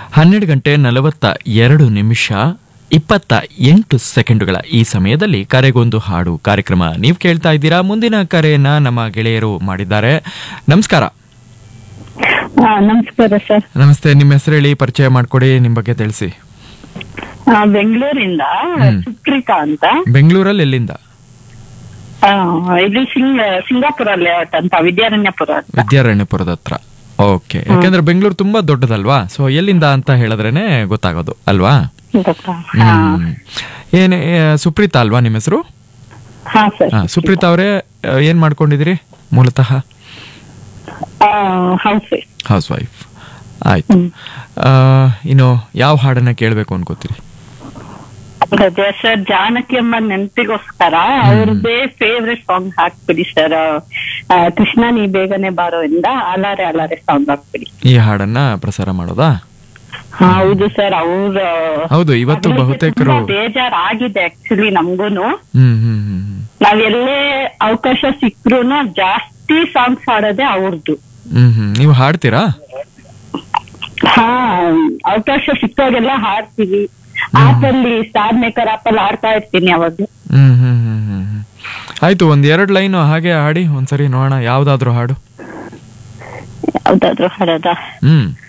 ಹನ್ನೆರಡು ಗಂಟೆ ನಲವತ್ತ ಎರಡು ನಿಮಿಷ ಇಪ್ಪತ್ತ ಎಂಟು ಸೆಕೆಂಡುಗಳ ಈ ಸಮಯದಲ್ಲಿ ಕರೆಗೊಂದು ಹಾಡು ಕಾರ್ಯಕ್ರಮ ನೀವು ಕೇಳ್ತಾ ಇದ್ದೀರಾ ಮುಂದಿನ ಕರೆಯನ್ನ ನಮ್ಮ ಗೆಳೆಯರು ಮಾಡಿದ್ದಾರೆ ನಮಸ್ಕಾರ ಹಾ ನಮಸ್ಕಾರ ಸರ್ ನಮಸ್ತೆ ನಿಮ್ಮ ಹೆಸರು ಹೇಳಿ ಪರಿಚಯ ಮಾಡ್ಕೊಡಿ ನಿಮ್ಮ ಬಗ್ಗೆ ತಿಳಿಸಿ ಆ, ಬೆಂಗಳೂರಿಂದ ಹ್ಮ್. ಸುಪ್ರಿಕಾ ಅಂತ ಬೆಂಗಳೂರಲ್ಲಿ ಎಲ್ಲಿಂದ ಆ, ಇಲ್ಲಿ ಸಿಂಗ ಸಿಂಗಾಪುರ ಲೇಔಟ್ ಅಂತ ವಿದ್ಯಾರಣ್ಯಪುರ ಅಂತ ವಿದ್ಯಾರಣ್ಯಪುರದ ಹತ್ರ ಓಕೆ ಯಾಕಂದ್ರೆ ಬೆಂಗಳೂರು ತುಂಬಾ ದೊಡ್ಡದಲ್ವಾ ಸೊ ಎಲ್ಲಿಂದ ಅಂತ ಹೇಳಿದ್ರೇನೆ ಗೊತ್ತಾಗೋದು ಅಲ್ವಾ ಗೊತ್ತಾ? ಹಾ ಹ್ಮ್ ಏನೇ ಸುಪ್ರೀತಾ ಅಲ್ವಾ ನಿಮ್ಮ ಹೆಸರು ಹಾ ಸರ್ ಹಾ ಸುಪ್ರೀತಾ ಅವರೇ ಏನ್ ಮಾಡ್ಕೊಂಡಿದ್ದೀರಿ ಮೂಲತಃ ಹೌಸ್ ಹೌಸ್ ವೈಫ್ ಆಯ್ತು ಹ್ಮ್. ಆ, ಇನ್ನು ಯಾವ ಹಾಡನ್ನ ಕೇಳಬೇಕು ಅನ್ಕೋತೀರಿ ಅದೇ ಸರ್ ಜಾನಕಿ ಅಮ್ಮ ನೆನಪಿಗೋಸ್ಕರ ಅವ್ರದ್ದೇ ಫೇವ್ರೆಟ್ ಸಾಂಗ್ ಹಾಕ್ಬಿಡಿ ಸರ್ ಕೃಷ್ಣ ನೀ ಬೇಗನೆ ಬಾರೋ ಇಂದ ಅಲಾರೆ ಅಲಾರೆ ಸಾಂಗ್ ಹಾಕ್ಬಿಡಿ ಈ ಹಾಡನ್ನ ಪ್ರಸಾರ ಮಾಡೋದಾ ಹಾ, ಹೌದು ಸರ್ ಅವ್ರ ಹೌದು ಇವತ್ತು ಬಹುತೇಕರು ಬೇಜಾರಾಗಿದೆ ಆಕ್ಚುಲಿ ನಮ್ಗೂನು ಹ್ಮ್ ಹ್ಮ್ ಹ್ಮ್ ಹ್ಮ್. ನಾವ್ ಎಲ್ಲೇ ಅವಕಾಶ ಸಿಕ್ರುನು ಜಾಸ್ತಿ ಸಾಂಗ್ಸ್ ಹಾಡೋದೇ ಅವ್ರದ್ದು ಹ್ಮ್ ಹ್ಮ್ ನೀವು ಹಾಡ್ತೀರಾ ಹಾ ಅವಕಾಶ ಸಿಕ್ಕಾಗೆಲ್ಲ ಹಾಡ್ತೀವಿ ಆಪ್ ಅಲ್ಲಿ ಸ್ಟಾರ್ ಮೇಕರ್ ಆಪ್ ಅಲ್ಲಿ ಹಾಡ್ತಾ ಇರ್ತೀನಿ ಅವಾಗ ಹ್ಮ್ ಹ್ಮ್ ಹ್ಮ್ ಹ್ಮ್ ಹ್ಮ್. ಆಯ್ತು ಒಂದ್ ಎರಡ್ ಲೈನ್ ಹಾಗೆ ಹಾಡಿ ಒಂದ್ಸರಿ ನೋಡೋಣ ಯಾವ್ದಾದ್ರು ಹಾಡು ಯಾವ್ದಾದ್ರು ಹಾಡೋದ ಹ್ಮ್